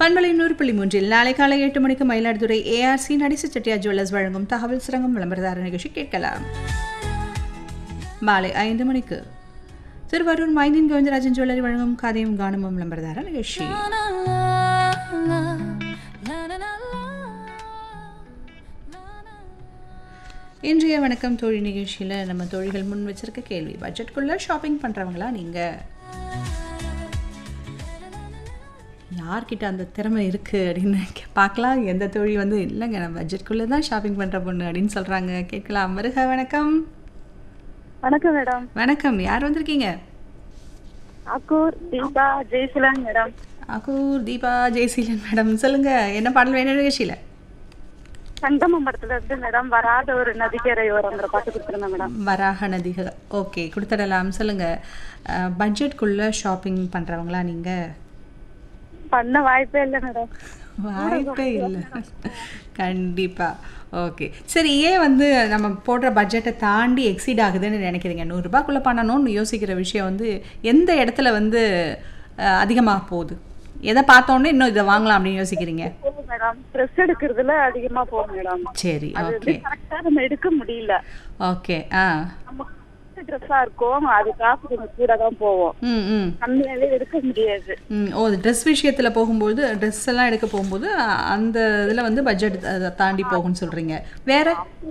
பண்பலை நூறு புள்ளி மூன்றில் நாளை காலை எட்டு மணிக்கு மயிலாடுதுறை ஏஆர்சி நடிசு செட்டியார் ஜுவல்லர்ஸ் வழங்கும் தகவல் சிறங்கும் விளம்பரதார நிகழ்ச்சி கேட்கலாம் மாலை ஐந்து மணிக்கு திருவாரூர் மைதீன் கோவிந்தராஜன் ஜுவல்லரி வழங்கும் கதையும் கானமும் விளம்பரதார நிகழ்ச்சி இன்றைய வணக்கம் தோழி நிகழ்ச்சியில் நம்ம தோழிகள் முன் வச்சிருக்க கேள்வி பட்ஜெட்குள்ளே ஷாப்பிங் பண்ணுறவங்களா நீங்கள் யார்கிட்ட அந்த திறமை இருக்குது அப்படின்னு கே- பார்க்கலாம் எந்த தோழி வந்து இல்லைங்க நான் பட்ஜெட்குள்ளே தான் ஷாப்பிங் பண்ணுற பொண்ணு அப்படின்னு சொல்கிறாங்க கேட்கலாம் வருக வணக்கம் வணக்கம் மேடம் வணக்கம் யார் வந்திருக்கீங்க அக்கூர் தீபா ஜெய்சிலாங் மேடம் அகூர் தீபா ஜெயசீலன் மேடம் சொல்லுங்கள் என்ன பாடல் வேணும் நிகழ்ச்சியில் சங்கமம் படத்துல இருந்து மேடம் வராத ஒரு நதிக்கரை ஓரங்கிற பாட்டு கொடுத்துருந்தேன் மேடம் வராக நதிக ஓகே கொடுத்துடலாம் சொல்லுங்கள் பட்ஜெட்குள்ளே ஷாப்பிங் பண்ணுறவங்களா நீங்கள் பண்ண வாய்ப்பே இல்லை மேடம் வாய்ப்பே இல்லை கண்டிப்பாக ஓகே சரி ஏன் வந்து நம்ம போடுற பட்ஜெட்டை தாண்டி எக்ஸீட் ஆகுதுன்னு நினைக்கிறீங்க நூறுரூபாக்குள்ளே பண்ணணும்னு யோசிக்கிற விஷயம் வந்து எந்த இடத்துல வந்து அதிகமாக போகுது எதை பார்த்தோன்னே இன்னும் இதை வாங்கலாம் அப்படின்னு யோசிக்கிறீங்க போகும் மேடம் ட்ரெஸ் எடுக்கிறதுல அதிகமா போகும் மேடம் சரி அது ஓகே வந்து கரெக்டா நம்ம எடுக்க முடியல ஓக்கே ஆ நம்ம ட்ரெஸ்ஸா இருக்கும் அது காசு கொஞ்சம் கூட தான் போவோம் ம் ம் கம்மியாவே எடுக்க முடியாது ம் ஓ ட்ரெஸ் விஷயத்தில் போகும்போது ட்ரெஸ் எல்லாம் எடுக்க போகும்போது அ- அந்த இதில் வந்து பட்ஜெட் தாண்டி போகும்னு சொல்கிறீங்க வேற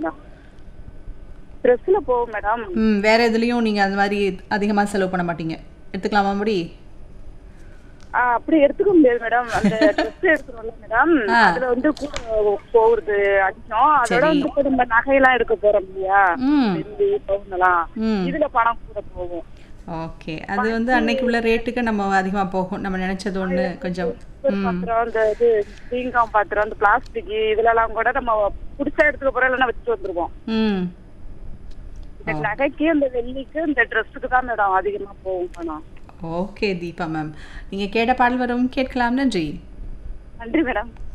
ட்ரெஸ்ல போகும் மேடம் ம் வேற எதுலேயும் நீங்கள் அந்த மாதிரி அதிகமாக செலவு பண்ண மாட்டீங்க எடுத்துக்கலாமா முடி ஆஹ் அப்படி எடுத்துக்க முடியாது மேடம் அந்த ட்ரெஸ் எடுக்கிறோம்ல மேடம் ஆ. அதுல வந்து கூட போகுது அதிகம் அதோட சரி. வந்து இப்ப நம்ம நகையெல்லாம் எடுக்க போறோம் இல்லையா ம் வெள்ளி பவுனெல்லாம் ம் இதுல பணம் கூட போகும் ஓகே அது வந்து அன்னைக்கு உள்ள ரேட்டுக்கு நம்ம அதிகமாக போகும் நம்ம நினச்சது ஒன்று கொஞ்சம் ம் பாத்திரம் இந்த இது பீங்காம் பாத்திரம் இந்த பிளாஸ்டிக் இதுல எல்லாம் கூட நம்ம புடிச்சா எடுத்துக்க போறோம் இல்லைன்னா வச்சுட்டு வந்துருவோம் ம் இந்த நகைக்கு இந்த வெள்ளிக்கு இந்த ட்ரெஸ்ஸுக்கு தான் மேடம் அதிகமா போகும் பணம் ஓகே தீபா மேம் நீங்கள் கேட்ட பாடல் வரும் கேட்கலாம் நன்றி நன்றி மேடம்